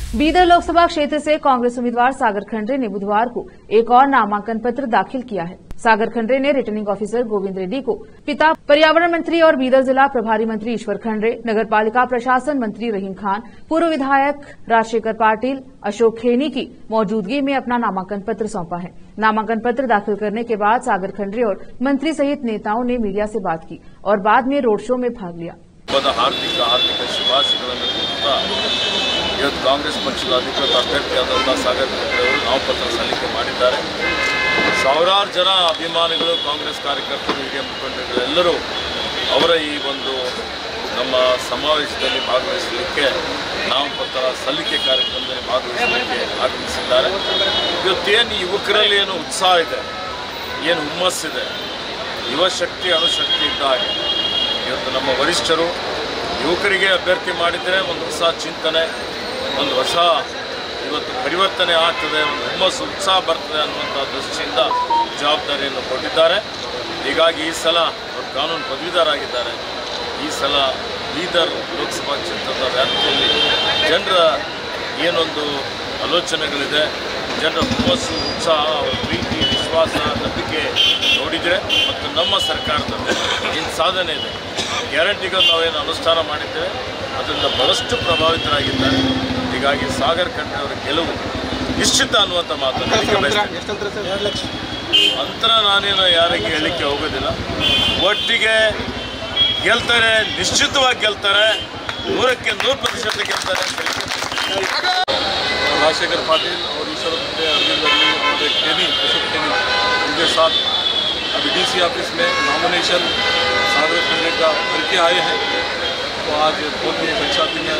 बीदर लोकसभा क्षेत्र से कांग्रेस उम्मीदवार सागर खंडरे ने बुधवार को एक और नामांकन पत्र दाखिल किया है सागर खंडरे ने रिटर्निंग ऑफिसर गोविंद रेड्डी को पिता पर्यावरण मंत्री और बीदर जिला प्रभारी मंत्री ईश्वर खंडरे नगर पालिका प्रशासन मंत्री रहीम खान पूर्व विधायक राजशेखर पाटिल अशोक खेनी की मौजूदगी में अपना नामांकन पत्र सौंपा है नामांकन पत्र दाखिल करने के बाद सागर खंडरे और मंत्री सहित नेताओं ने मीडिया से बात की और बाद में रोड शो में भाग लिया ಹಬ್ಬದ ಹಾರ್ದಿಕ ಹಾರ್ದಿಕ ಶುಭಾಶಯಗಳನ್ನು ಕೋರುತ್ತಾ ಇವತ್ತು ಕಾಂಗ್ರೆಸ್ ಪಕ್ಷದ ಅಧಿಕೃತ ಅಭ್ಯರ್ಥಿಯಾದಂಥ ಸಾಗರ್ ಖಂಡ್ರೆ ಅವರು ನಾಮಪತ್ರ ಸಲ್ಲಿಕೆ ಮಾಡಿದ್ದಾರೆ ಸಾವಿರಾರು ಜನ ಅಭಿಮಾನಿಗಳು ಕಾಂಗ್ರೆಸ್ ಕಾರ್ಯಕರ್ತರು ಹಿರಿಯ ಮುಖಂಡರು ಎಲ್ಲರೂ ಅವರ ಈ ಒಂದು ನಮ್ಮ ಸಮಾವೇಶದಲ್ಲಿ ಭಾಗವಹಿಸಲಿಕ್ಕೆ ನಾಮಪತ್ರ ಸಲ್ಲಿಕೆ ಕಾರ್ಯಕ್ರಮದಲ್ಲಿ ಭಾಗವಹಿಸಲಿಕ್ಕೆ ಆಗಮಿಸಿದ್ದಾರೆ ಇವತ್ತೇನು ಯುವಕರಲ್ಲಿ ಏನು ಉತ್ಸಾಹ ಇದೆ ಏನು ಹುಮ್ಮಸ್ಸಿದೆ ಯುವಶಕ್ತಿ ಅಣುಶಕ್ತಿ ಇದ್ದ ಹಾಗೆ ಇವತ್ತು ನಮ್ಮ ವರಿಷ್ಠರು ಯುವಕರಿಗೆ ಅಭ್ಯರ್ಥಿ ಮಾಡಿದರೆ ಒಂದು ಹೊಸ ಚಿಂತನೆ ಒಂದು ಹೊಸ ಇವತ್ತು ಪರಿವರ್ತನೆ ಆಗ್ತದೆ ಒಂದು ಹುಮ್ಮಸ್ಸು ಉತ್ಸಾಹ ಬರ್ತದೆ ಅನ್ನುವಂಥ ದೃಷ್ಟಿಯಿಂದ ಜವಾಬ್ದಾರಿಯನ್ನು ಕೊಟ್ಟಿದ್ದಾರೆ ಹೀಗಾಗಿ ಈ ಸಲ ಅವರು ಕಾನೂನು ಪದವೀಧರಾಗಿದ್ದಾರೆ ಈ ಸಲ ಬೀದರ್ ಲೋಕಸಭಾ ಕ್ಷೇತ್ರದ ವ್ಯಾಪ್ತಿಯಲ್ಲಿ ಜನರ ಏನೊಂದು ಆಲೋಚನೆಗಳಿದೆ ಜನರ ಹುಮ್ಮಸ್ಸು ಉತ್ಸಾಹ ಅವರ ಪ್ರೀತಿ ವಿಶ್ವಾಸ ನಂಬಿಕೆ ನೋಡಿದರೆ ಮತ್ತು ನಮ್ಮ ಸರ್ಕಾರದ ಏನು ಸಾಧನೆ ಇದೆ ಗ್ಯಾರಂಟಿಗಳು ನಾವೇನು ಅನುಷ್ಠಾನ ಮಾಡಿದ್ದೇವೆ ಅದರಿಂದ ಬಹಳಷ್ಟು ಪ್ರಭಾವಿತರಾಗಿದ್ದಾರೆ ಹೀಗಾಗಿ ಸಾಗರ್ ಖಂಡ್ರೆ ಅವರ ಗೆಲುವು ನಿಶ್ಚಿತ ಅನ್ನುವಂಥ ಮಾತನ್ನು ಹೇಳಿಕೆ ಬಯಸ್ತೇನೆ. ಅಂತರ ನಾನೇನು ಯಾರಿಗೆ ಹೇಳಲಿಕ್ಕೆ ಹೋಗೋದಿಲ್ಲ ಒಟ್ಟಿಗೆ ಗೆಲ್ತಾರೆ ನಿಶ್ಚಿತವಾಗಿ ಗೆಲ್ತಾರೆ ನೂರಕ್ಕೆ ನೂರು ಪ್ರತಿಶತ ಗೆಲ್ತಾರೆ ಅಂತ ಹೇಳಿಕೆ राजशेखर पाटिल और ईश्वर खंडे अरविंद अली और एक खेनी अशोक खेनी उनके साथ अभी डीसी ऑफिस में नॉमिनेशन सागर खंडे का करके आए हैं तो आज बहुत ही एक अच्छा दिन है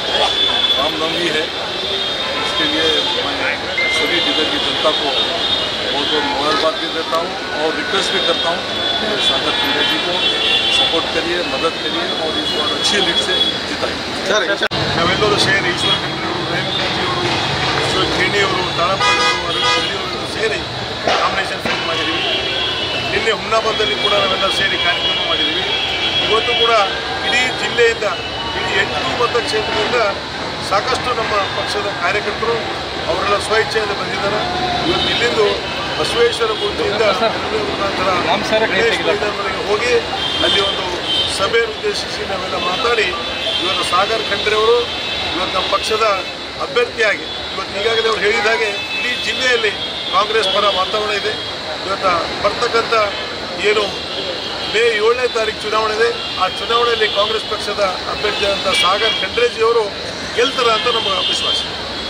रामनवमी है इसके लिए मैं सभी जिले की जनता को बहुत बहुत मुबारकबाद भी देता हूँ और रिक्वेस्ट भी करता हूँ कि सागर खंडे जी को सपोर्ट करिए मदद करिए और इस बार अच्छी लीड से जिताइए ನಾವೆಲ್ಲರೂ ಸೇರಿ ಈಶ್ವರ ಖಂಡ್ರೆಯವರು ರೇಮಂಜಿಯವರು ಅಶೋಕ್ ಖೇಣಿಯವರು ತಾಳಪ್ಪನವರು ಅರವಿಂದ್ ಅಲ್ಲಿಯವರೆಲ್ಲರೂ ಸೇರಿ ನಾಮಿನೇಷನ್ ಫೈಲ್ ಮಾಡಿದ್ದೀವಿ ನಿನ್ನೆ ಹುಮ್ನಾಬಾದಲ್ಲಿ ಕೂಡ ನಾವೆಲ್ಲ ಸೇರಿ ಕಾರ್ಯಕ್ರಮ ಮಾಡಿದ್ದೀವಿ ಇವತ್ತು ಕೂಡ ಇಡೀ ಜಿಲ್ಲೆಯಿಂದ ಇಡೀ ಎಂಟು ಮತಕ್ಷೇತ್ರದಿಂದ ಸಾಕಷ್ಟು ನಮ್ಮ ಪಕ್ಷದ ಕಾರ್ಯಕರ್ತರು ಅವರೆಲ್ಲ ಸ್ವಇಚ್ಛೆಯಿಂದ ಬಂದಿದ್ದಾರೆ ಇವತ್ತು ಇಲ್ಲಿಂದು ಬಸವೇಶ್ವರ ಗುಂಡಿಯಿಂದ ರೈಲ್ವೆ ಮುಖಾಂತರ ಗಣೇಶ್ ಮೈದಾನವರೆಗೆ ಹೋಗಿ ಅಲ್ಲಿ ಒಂದು ಸಭೆ ಉದ್ದೇಶಿಸಿ ನಾವೆಲ್ಲ ಮಾತಾಡಿ ಇವತ್ತು ಸಾಗರ್ ಖಂಡ್ರೆ ಅವರು ಇವತ್ತು ನಮ್ಮ ಪಕ್ಷದ ಅಭ್ಯರ್ಥಿಯಾಗಿ ಇವತ್ತು ಈಗಾಗಲೇ ಅವರು ಹೇಳಿದ ಹಾಗೆ ಇಡೀ ಜಿಲ್ಲೆಯಲ್ಲಿ ಕಾಂಗ್ರೆಸ್ ಪರ ವಾತಾವರಣ ಇದೆ ಇವತ್ತು ಬರ್ತಕ್ಕಂಥ ಏನು ಮೇ ಏಳನೇ ತಾರೀಕು ಚುನಾವಣೆ ಇದೆ ಆ ಚುನಾವಣೆಯಲ್ಲಿ ಕಾಂಗ್ರೆಸ್ ಪಕ್ಷದ ಅಭ್ಯರ್ಥಿಯಾದಂಥ ಸಾಗರ್ ಖಂಡ್ರೇಜಿಯವರು ಗೆಲ್ತಾರೆ ಅಂತ ನಮಗೆ ವಿಶ್ವಾಸ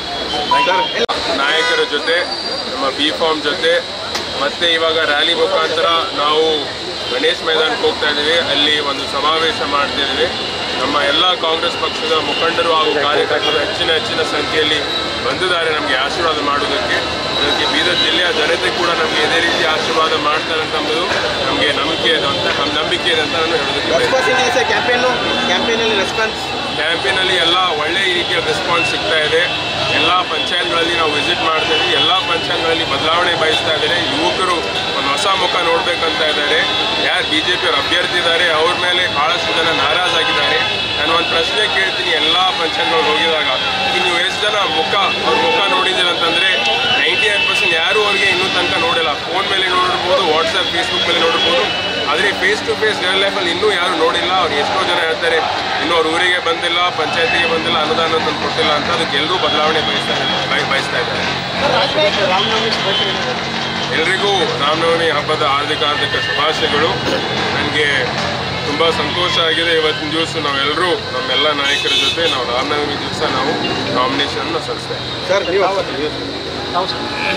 ನಾಯಕರ ಜೊತೆ ನಮ್ಮ ಬಿ ಫಾರ್ಮ್ ಜೊತೆ ಮತ್ತೆ ಇವಾಗ ರ್ಯಾಲಿ ಮುಖಾಂತರ ನಾವು ಗಣೇಶ್ ಮೈದಾನಕ್ಕೆ ಹೋಗ್ತಾ ಇದ್ದೀವಿ ಅಲ್ಲಿ ಒಂದು ಸಮಾವೇಶ ಮಾಡ್ತಾ ಇದ್ದೀವಿ ನಮ್ಮ ಎಲ್ಲ ಕಾಂಗ್ರೆಸ್ ಪಕ್ಷದ ಮುಖಂಡರು ಹಾಗೂ ಕಾರ್ಯಕರ್ತರು ಹೆಚ್ಚಿನ ಹೆಚ್ಚಿನ ಸಂಖ್ಯೆಯಲ್ಲಿ ಬಂದಿದ್ದಾರೆ ನಮಗೆ ಆಶೀರ್ವಾದ ಮಾಡೋದಕ್ಕೆ ಅದಕ್ಕೆ ಬೀದರ್ ಜಿಲ್ಲೆಯ ಜನತೆ ಕೂಡ ನಮಗೆ ಇದೇ ರೀತಿ ಆಶೀರ್ವಾದ ಮಾಡ್ತಾರೆ ಅಂತ ಅಂಬುದು ನಮಗೆ ನಂಬಿಕೆ ಇದೆ ಅಂತ ನಮ್ಮ ನಂಬಿಕೆ ಇದೆ ಅಂತ ನಾನು ಹೇಳೋದಕ್ಕೆ ಬಯಸ್ತೇನೆ. ರೆಸ್ಪಾನ್ಸ್ ಹೆಂಗಿದೆ ಸರ್ ಕ್ಯಾಂಪೇನು ಕ್ಯಾಂಪೇನಲ್ಲಿ ರೆಸ್ಪಾನ್ಸ್ ಕ್ಯಾಂಪೇನಲ್ಲಿ ಎಲ್ಲ ಒಳ್ಳೆ ರೀತಿಯ ರೆಸ್ಪಾನ್ಸ್ ಸಿಗ್ತಾ ಇದೆ ಎಲ್ಲ ಪಂಚಾಯತ್ಗಳಲ್ಲಿ ನಾವು ವಿಸಿಟ್ ಮಾಡ್ತಾ ಇದ್ದೀವಿ ಎಲ್ಲ ಪಂಚಾಯತ್ಗಳಲ್ಲಿ ಬದಲಾವಣೆ ಬಯಸ್ತಾ ಇದ್ದಾರೆ ಯುವಕರು ಒಂದು ಹೊಸ ಮುಖ ನೋಡ್ಬೇಕಂತ ಇದ್ದಾರೆ ಯಾರು ಬಿ ಜೆ ಪಿಯವರು ಅಭ್ಯರ್ಥಿ ಇದ್ದಾರೆ ಅವ್ರ ಮೇಲೆ ಭಾಳಷ್ಟು ಜನ ನಾರಾಜಾಗಿದ್ದಾರೆ ನಾನು ಒಂದು ಪ್ರಶ್ನೆ ಕೇಳ್ತೀನಿ ಎಲ್ಲ ಪಂಚಾಯತ್ಗಳು ಹೋಗಿದಾಗ ಈಗ ನೀವು ಎಷ್ಟು ಜನ ಮುಖ ಅವ್ರ ಮುಖ ನೋಡಿದ್ದೀರ ಅಂತಂದರೆ ನೈಂಟಿ ನೈನ್ ಪರ್ಸೆಂಟ್ ಯಾರೂ ಅವ್ರಿಗೆ ಇನ್ನೂ ತನಕ ನೋಡಿಲ್ಲ ಫೋನ್ ಮೇಲೆ ನೋಡಿರ್ಬೋದು ವಾಟ್ಸಪ್ ಫೇಸ್ಬುಕ್ ಮೇಲೆ ನೋಡಿರ್ಬೋದು ಆದರೆ ಫೇಸ್ ಟು ಫೇಸ್ ರಿಯಲ್ ಲೈಫಲ್ಲಿ ಇನ್ನೂ ಯಾರು ನೋಡಿಲ್ಲ ಅವ್ರು ಎಷ್ಟೋ ಜನ ಹೇಳ್ತಾರೆ ಇನ್ನೂ ಅವ್ರ ಊರಿಗೆ ಬಂದಿಲ್ಲ ಪಂಚಾಯತಿಗೆ ಬಂದಿಲ್ಲ ಅನುದಾನ ತಂದು ಕೊಟ್ಟಿಲ್ಲ ಅಂತ ಅದಕ್ಕೆ ಎಲ್ಲರೂ ಬದಲಾವಣೆ ಬಯಸ್ತಾ ಬಯ ಬಯಸ್ತಾ ಇದ್ದಾರೆ ಎಲ್ರಿಗೂ ರಾಮನವಮಿ ಹಬ್ಬದ ಹಾರ್ದಿಕ ಹಾರ್ದಿಕ ಶುಭಾಶಯಗಳು ನನಗೆ ತುಂಬ ಸಂತೋಷ ಆಗಿದೆ ಇವತ್ತಿನ ದಿವಸ ನಾವೆಲ್ಲರೂ ನಮ್ಮೆಲ್ಲ ನಾಯಕರ ಜೊತೆ ನಾವು ರಾಮನವಮಿ ದಿವಸ ನಾವು ನಾಮಿನೇಷನ್ನ ಸಲ್ಲಿಸ್ತಾ ಇದ್ದೀವಿ ಸರ್ ನೀವು